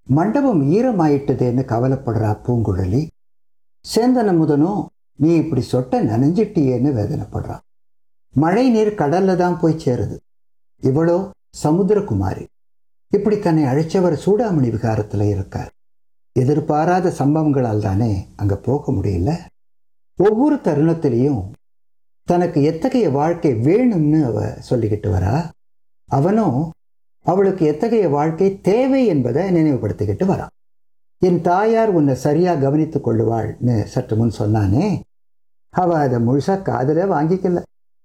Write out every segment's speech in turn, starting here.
மண்டபம் ஈரமாயிட்டுதேன்னு கவலைப்படுறா பூங்குழலி சேந்தன முதனும் நீ இப்படி சொட்ட நனைஞ்சிட்டியேன்னு வேதனைப்படுறா மழை நீர் கடல்ல தான் போய் சேருது இவளோ சமுத்திரகுமாரி இப்படி தன்னை அழைச்சவர் சூடாமணி விகாரத்துல இருக்கார் எதிர்பாராத சம்பவங்களால் தானே அங்க போக முடியல ஒவ்வொரு தருணத்திலையும் தனக்கு எத்தகைய வாழ்க்கை வேணும்னு அவ சொல்லிக்கிட்டு வரா அவனும் அவளுக்கு எத்தகைய வாழ்க்கை தேவை என்பதை நினைவுபடுத்திக்கிட்டு வரான் என் தாயார் உன்னை சரியா கவனித்துக் கொள்ளுவாள்னு சற்று முன் சொன்னானே அவ அதை முழுசா காதல வாங்கிக்கல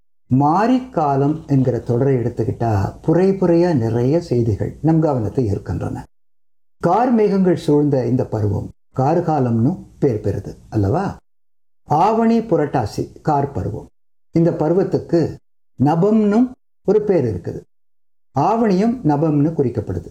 மாரிக்காலம் என்கிற தொடரை எடுத்துக்கிட்டா புரை புரையா நிறைய செய்திகள் நம் கவனத்தை ஈர்க்கின்றன கார் மேகங்கள் சூழ்ந்த இந்த பருவம் கார்காலம்னு பேர் பெறுது அல்லவா ஆவணி புரட்டாசி கார் பருவம் இந்த பருவத்துக்கு நபம்னும் ஒரு பேர் இருக்குது ஆவணியும் நபம்னு குறிக்கப்படுது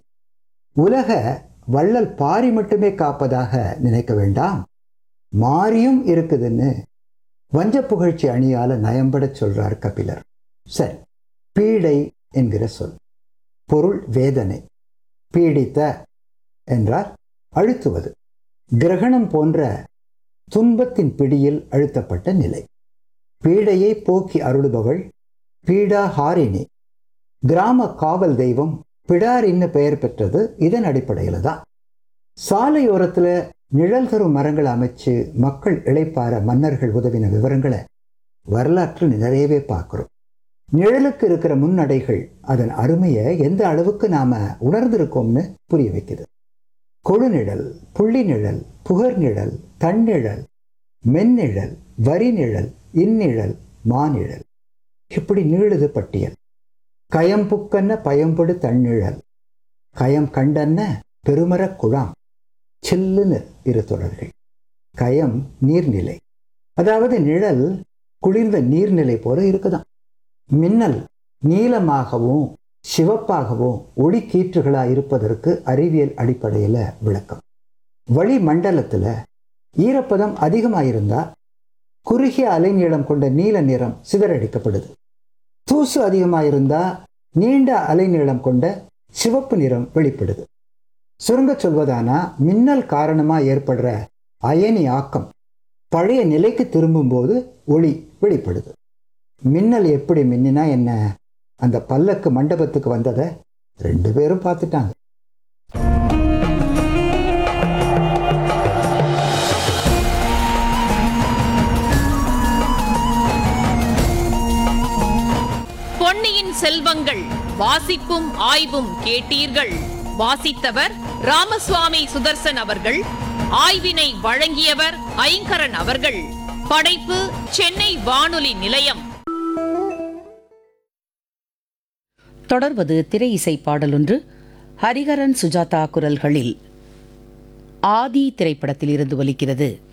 உலக வள்ளல் பாரி மட்டுமே காப்பதாக நினைக்க வேண்டாம் மாரியும் இருக்குதுன்னு வஞ்ச புகழ்ச்சி அணியால நயம்பட சொல்றார் கபிலர் சரி பீடை என்கிற சொல் பொருள் வேதனை பீடித்த என்றால் அழுத்துவது கிரகணம் போன்ற துன்பத்தின் பிடியில் அழுத்தப்பட்ட நிலை பீடையை போக்கி அருளுபவள் பீடாஹாரிணி கிராம காவல் தெய்வம் பிடாரின்னு பெயர் பெற்றது இதன் அடிப்படையில் தான் சாலையோரத்துல நிழல் தரும் மரங்கள் அமைச்சு மக்கள் இளைப்பார மன்னர்கள் உதவின விவரங்களை வரலாற்றில் நிறையவே பார்க்கிறோம் நிழலுக்கு இருக்கிற முன்னடைகள் அதன் அருமையை எந்த அளவுக்கு நாம உணர்ந்திருக்கோம்னு புரிய வைக்குது கொழுநிழல் புள்ளி நிழல் புகர் நிழல் தன்னிழல் மென்னிழல் வரி நிழல் இந்நிழல் மாநிழல் இப்படி நீளுது பட்டியல் கயம்புக்கன்ன பயம்படு தன்னிழல் கயம் கண்டன்ன பெருமரக் குழாம் சில்லுன்னு இரு தொடர்கள் கயம் நீர்நிலை அதாவது நிழல் குளிர்ந்த நீர்நிலை போல இருக்குதாம் மின்னல் நீலமாகவும் சிவப்பாகவும் ஒளி கீற்றுகளா இருப்பதற்கு அறிவியல் அடிப்படையில் விளக்கம் வளி மண்டலத்துல ஈரப்பதம் அதிகமாயிருந்தா குறுகிய அலைநீளம் கொண்ட நீல நிறம் சிதறடிக்கப்படுது தூசு அதிகமாயிருந்தா நீண்ட அலைநீளம் கொண்ட சிவப்பு நிறம் வெளிப்படுது சுருங்க சொல்வதானா மின்னல் காரணமா ஏற்படுற அயனி ஆக்கம் பழைய நிலைக்கு திரும்பும்போது ஒளி வெளிப்படுது மின்னல் எப்படி மின்னினா என்ன அந்த பல்லக்கு மண்டபத்துக்கு வந்ததை ரெண்டு பேரும் பார்த்துட்டாங்க பொன்னியின் செல்வங்கள் வாசிப்பும் ஆய்வும் கேட்டீர்கள் வாசித்தவர் ராமசுவாமி சுதர்சன் அவர்கள் ஆய்வினை வழங்கியவர் ஐங்கரன் அவர்கள் படைப்பு சென்னை வானொலி நிலையம் தொடர்வது திரை இசை பாடலொன்று ஹரிஹரன் சுஜாதா குரல்களில் ஆதி திரைப்படத்தில் இருந்து ஒலிக்கிறது